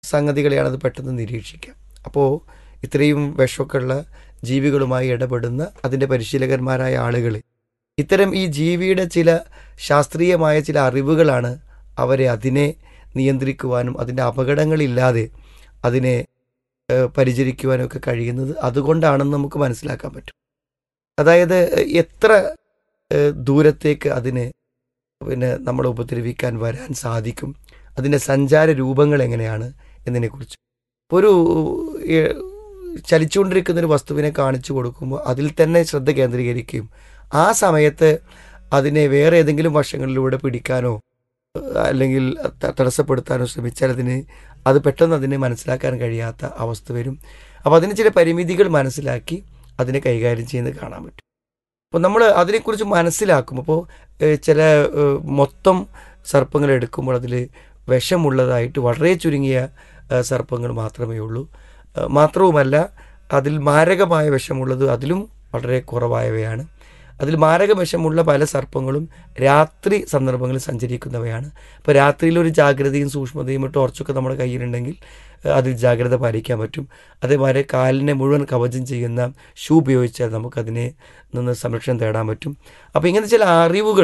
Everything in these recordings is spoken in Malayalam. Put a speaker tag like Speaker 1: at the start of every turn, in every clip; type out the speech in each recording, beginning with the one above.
Speaker 1: സംഗതികളെയാണ് അത് പെട്ടെന്ന് നിരീക്ഷിക്കുക അപ്പോൾ ഇത്രയും വിഷമൊക്കെയുള്ള ജീവികളുമായി ഇടപെടുന്ന അതിൻ്റെ പരിശീലകന്മാരായ ആളുകൾ ഇത്തരം ഈ ജീവിയുടെ ചില ശാസ്ത്രീയമായ ചില അറിവുകളാണ് അവരെ അതിനെ നിയന്ത്രിക്കുവാനും അതിൻ്റെ അപകടങ്ങളില്ലാതെ അതിനെ ഏഹ്, പരിചരിക്കുവാനും ഒക്കെ കഴിയുന്നത് അതുകൊണ്ടാണെന്ന് നമുക്ക് മനസ്സിലാക്കാൻ പറ്റും അതായത് എത്ര ഏഹ്, ദൂരത്തേക്ക് അതിന് പിന്നെ നമ്മളെ ഉപദ്രവിക്കാൻ വരാൻ സാധിക്കും അതിൻ്റെ സഞ്ചാര രൂപങ്ങൾ എങ്ങനെയാണ് എന്നതിനെക്കുറിച്ച് ഇപ്പോൾ ഒരു ഏഹ്, ചലിച്ചുകൊണ്ടിരിക്കുന്ന ഒരു വസ്തുവിനെ കാണിച്ചു കൊടുക്കുമ്പോൾ അതിൽ തന്നെ ശ്രദ്ധ കേന്ദ്രീകരിക്കുകയും ആ സമയത്ത് അതിനെ വേറെ ഏതെങ്കിലും വശങ്ങളിലൂടെ പിടിക്കാനോ ഏഹ്, അല്ലെങ്കിൽ ത- തടസ്സപ്പെടുത്താനോ ശ്രമിച്ചാൽ അതിന് അത് പെട്ടെന്ന് അതിനെ മനസ്സിലാക്കാൻ കഴിയാത്ത അവസ്ഥ വരും അപ്പോൾ അതിന് ചില പരിമിതികൾ മനസ്സിലാക്കി അതിനെ കൈകാര്യം ചെയ്യുന്നത് കാണാൻ പറ്റും അപ്പോൾ നമ്മൾ അതിനെക്കുറിച്ച് മനസ്സിലാക്കും അപ്പോൾ ഏഹ്, ചില ഏഹ്, മൊത്തം സർപ്പങ്ങൾ എടുക്കുമ്പോൾ അതിൽ വിഷമുള്ളതായിട്ട് വളരെ ചുരുങ്ങിയ ഏഹ്, സർപ്പങ്ങൾ മാത്രമേ ഉള്ളൂ ഏഹ്, മാത്രവുമല്ല അതിൽ മാരകമായ വിഷമുള്ളത് അതിലും വളരെ കുറവായവയാണ് അതിൽ മാരക വിഷമുള്ള പല സർപ്പങ്ങളും രാത്രി സന്ദർഭങ്ങളിൽ സഞ്ചരിക്കുന്നവയാണ് അപ്പോൾ രാത്രിയിൽ ഒരു ജാഗ്രതയും സൂക്ഷ്മതയും ടോർച്ചൊക്കെ നമ്മുടെ കയ്യിലുണ്ടെങ്കിൽ ഏഹ്, അതിൽ ജാഗ്രത പാലിക്കാൻ പറ്റും അതേമാതിരി കാലിനെ മുഴുവൻ കവചം ചെയ്യുന്ന ഷൂ ഉപയോഗിച്ചാൽ നമുക്കതിനെ നിന്ന് സംരക്ഷണം തേടാൻ പറ്റും അപ്പോൾ ഇങ്ങനത്തെ ചില അറിവുകൾ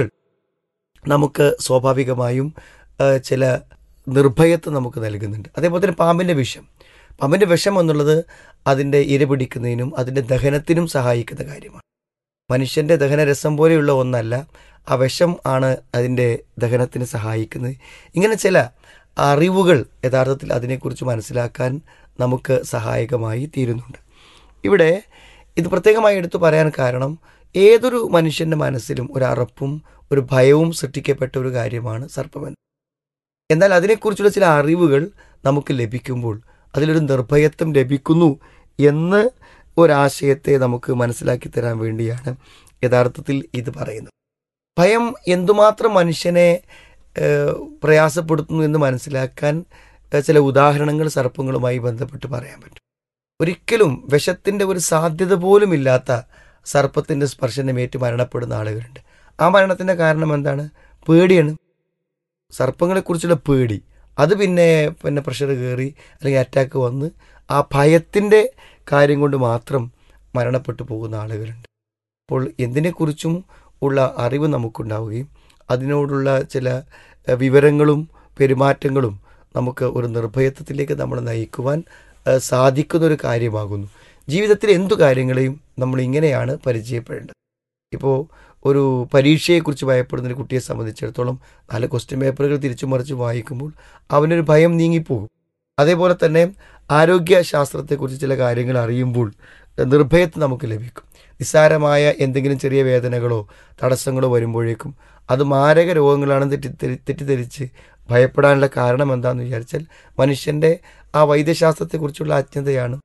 Speaker 1: നമുക്ക് സ്വാഭാവികമായും ഏഹ്, ചില നിർഭയത്വം നമുക്ക് നൽകുന്നുണ്ട് അതേപോലെ തന്നെ പാമ്പിൻ്റെ വിഷം പാമ്പിൻ്റെ വിഷം എന്നുള്ളത് അതിൻ്റെ ഇര പിടിക്കുന്നതിനും അതിൻ്റെ ദഹനത്തിനും സഹായിക്കുന്ന കാര്യമാണ് മനുഷ്യൻ്റെ ദഹനരസം പോലെയുള്ള ഒന്നല്ല ആ വിഷം ആണ് അതിൻ്റെ ദഹനത്തിന് സഹായിക്കുന്നത് ഇങ്ങനെ ചില അറിവുകൾ യഥാർത്ഥത്തിൽ അതിനെക്കുറിച്ച് മനസ്സിലാക്കാൻ നമുക്ക് സഹായകമായി തീരുന്നുണ്ട് ഇവിടെ ഇത് പ്രത്യേകമായി എടുത്തു പറയാൻ കാരണം ഏതൊരു മനുഷ്യൻ്റെ മനസ്സിലും ഒരു അറപ്പും ഒരു ഭയവും സൃഷ്ടിക്കപ്പെട്ട ഒരു കാര്യമാണ് സർപ്പമെന്ന് എന്നാൽ അതിനെക്കുറിച്ചുള്ള ചില അറിവുകൾ നമുക്ക് ലഭിക്കുമ്പോൾ അതിലൊരു നിർഭയത്വം ലഭിക്കുന്നു എന്ന് ഒരാശയത്തെ നമുക്ക് മനസ്സിലാക്കി തരാൻ വേണ്ടിയാണ് യഥാർത്ഥത്തിൽ ഇത് പറയുന്നത് ഭയം എന്തുമാത്രം മനുഷ്യനെ ഏഹ്, പ്രയാസപ്പെടുത്തുന്നു എന്ന് മനസ്സിലാക്കാൻ ഏഹ്, ചില ഉദാഹരണങ്ങൾ സർപ്പങ്ങളുമായി ബന്ധപ്പെട്ട് പറയാൻ പറ്റും ഒരിക്കലും വിഷത്തിൻ്റെ ഒരു സാധ്യത പോലും ഇല്ലാത്ത സർപ്പത്തിൻ്റെ സ്പർശനമേറ്റ് മരണപ്പെടുന്ന ആളുകളുണ്ട് ആ മരണത്തിൻ്റെ കാരണം എന്താണ് പേടിയാണ് സർപ്പങ്ങളെക്കുറിച്ചുള്ള പേടി അത് പിന്നെ പിന്നെ പ്രഷർ കയറി അല്ലെങ്കിൽ അറ്റാക്ക് വന്ന് ആ ഭയത്തിൻ്റെ കാര്യം കൊണ്ട് മാത്രം മരണപ്പെട്ടു പോകുന്ന ആളുകളുണ്ട് അപ്പോൾ എന്തിനെക്കുറിച്ചും ഉള്ള അറിവ് നമുക്കുണ്ടാവുകയും അതിനോടുള്ള ചില എഹ്, വിവരങ്ങളും പെരുമാറ്റങ്ങളും നമുക്ക് ഒരു നിർഭയത്വത്തിലേക്ക് നമ്മൾ നയിക്കുവാൻ എഹ്, സാധിക്കുന്ന ഒരു കാര്യമാകുന്നു ജീവിതത്തിൽ എന്തു കാര്യങ്ങളെയും നമ്മൾ ഇങ്ങനെയാണ് പരിചയപ്പെടേണ്ടത് ഇപ്പോൾ ഒരു പരീക്ഷയെക്കുറിച്ച് ഭയപ്പെടുന്ന ഒരു കുട്ടിയെ സംബന്ധിച്ചിടത്തോളം നാല് ക്വസ്റ്റ്യൻ പേപ്പറുകൾ തിരിച്ചു മറിച്ച് വായിക്കുമ്പോൾ അവനൊരു ഭയം നീങ്ങിപ്പോകും അതേപോലെ തന്നെ ആരോഗ്യ ശാസ്ത്രത്തെക്കുറിച്ച് ചില കാര്യങ്ങൾ അറിയുമ്പോൾ നിർഭയത്വം നമുക്ക് ലഭിക്കും നിസ്സാരമായ എന്തെങ്കിലും ചെറിയ വേദനകളോ തടസ്സങ്ങളോ വരുമ്പോഴേക്കും അത് മാരക രോഗങ്ങളാണെന്ന് തെറ്റിദ്ധരി തെറ്റിദ്ധരിച്ച് ഭയപ്പെടാനുള്ള കാരണം എന്താണെന്ന് വിചാരിച്ചാൽ മനുഷ്യൻ്റെ ആ വൈദ്യശാസ്ത്രത്തെക്കുറിച്ചുള്ള അജ്ഞതയാണ്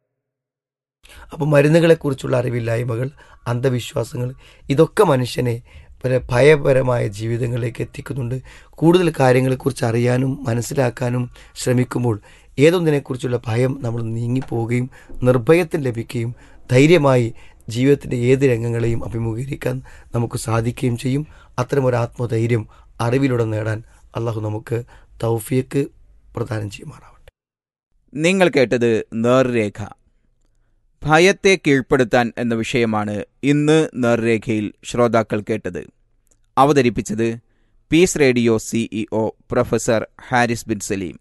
Speaker 1: അപ്പോൾ മരുന്നുകളെക്കുറിച്ചുള്ള അറിവില്ലായ്മകൾ അന്ധവിശ്വാസങ്ങൾ ഇതൊക്കെ മനുഷ്യനെ പല ഭയപരമായ ജീവിതങ്ങളിലേക്ക് എത്തിക്കുന്നുണ്ട് കൂടുതൽ കാര്യങ്ങളെക്കുറിച്ച് അറിയാനും മനസ്സിലാക്കാനും ശ്രമിക്കുമ്പോൾ ഏതൊന്നിനെക്കുറിച്ചുള്ള ഭയം നമ്മൾ നീങ്ങിപ്പോവുകയും നിർഭയത്തിൽ ലഭിക്കുകയും ധൈര്യമായി ജീവിതത്തിൻ്റെ ഏത് രംഗങ്ങളെയും അഭിമുഖീകരിക്കാൻ നമുക്ക് സാധിക്കുകയും ചെയ്യും അത്തരമൊരു ആത്മധൈര്യം അറിവിലൂടെ നേടാൻ അള്ളാഹു നമുക്ക് തൗഫിയക്ക് പ്രദാനം ചെയ്യുമാറാവട്ടെ
Speaker 2: നിങ്ങൾ കേട്ടത് നേർരേഖ ഭയത്തെ കീഴ്പ്പെടുത്താൻ എന്ന വിഷയമാണ് ഇന്ന് നേർരേഖയിൽ ശ്രോതാക്കൾ കേട്ടത് അവതരിപ്പിച്ചത് peace radio CEO professor Haris bin Saleem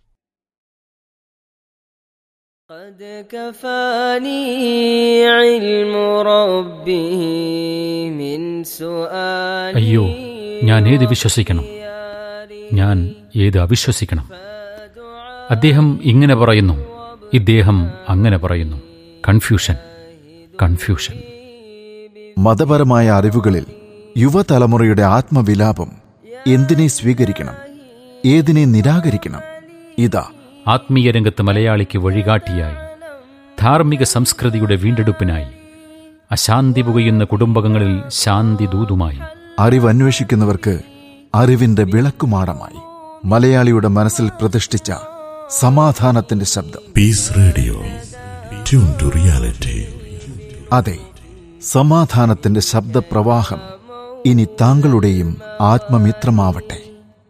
Speaker 3: قد كفاني علم ربه من سؤالي
Speaker 4: അയ്യോ ഞാൻ ഏത് വിശ്വസിക്കണം ഞാൻ ഏത് അവിശ്വസിക്കണം അദ്ദേഹം ഇങ്ങനെ പറയുന്നു ഇദ്ദേഹം അങ്ങനെ പറയുന്നു കൺഫ്യൂഷൻ കൺഫ്യൂഷൻ
Speaker 5: മതപരമായ അറിവുകളിൽ യുവതലമുറയുടെ ആത്മവിലാപം എന്തിനെ സ്വീകരിക്കണം ഏതിനെ നിരാകരിക്കണം ഇതാ
Speaker 4: ആത്മീയ രംഗത്ത് മലയാളിക്ക് വഴികാട്ടിയായി ധാർമ്മിക സംസ്കൃതിയുടെ വീണ്ടെടുപ്പിനായി അശാന്തി പുകയുന്ന കുടുംബങ്ങളിൽ ശാന്തി ദൂതുമായി
Speaker 5: അറിവന്വേഷിക്കുന്നവർക്ക് അറിവിന്റെ വിളക്കുമാടമായി മലയാളിയുടെ മനസ്സിൽ പ്രതിഷ്ഠിച്ച സമാധാനത്തിന്റെ ശബ്ദം
Speaker 6: Peace Radio. Tune to reality.
Speaker 5: അതെ സമാധാനത്തിന്റെ ശബ്ദപ്രവാഹം ഇനി താങ്കളുടെയും ആത്മമിത്രമാവട്ടെ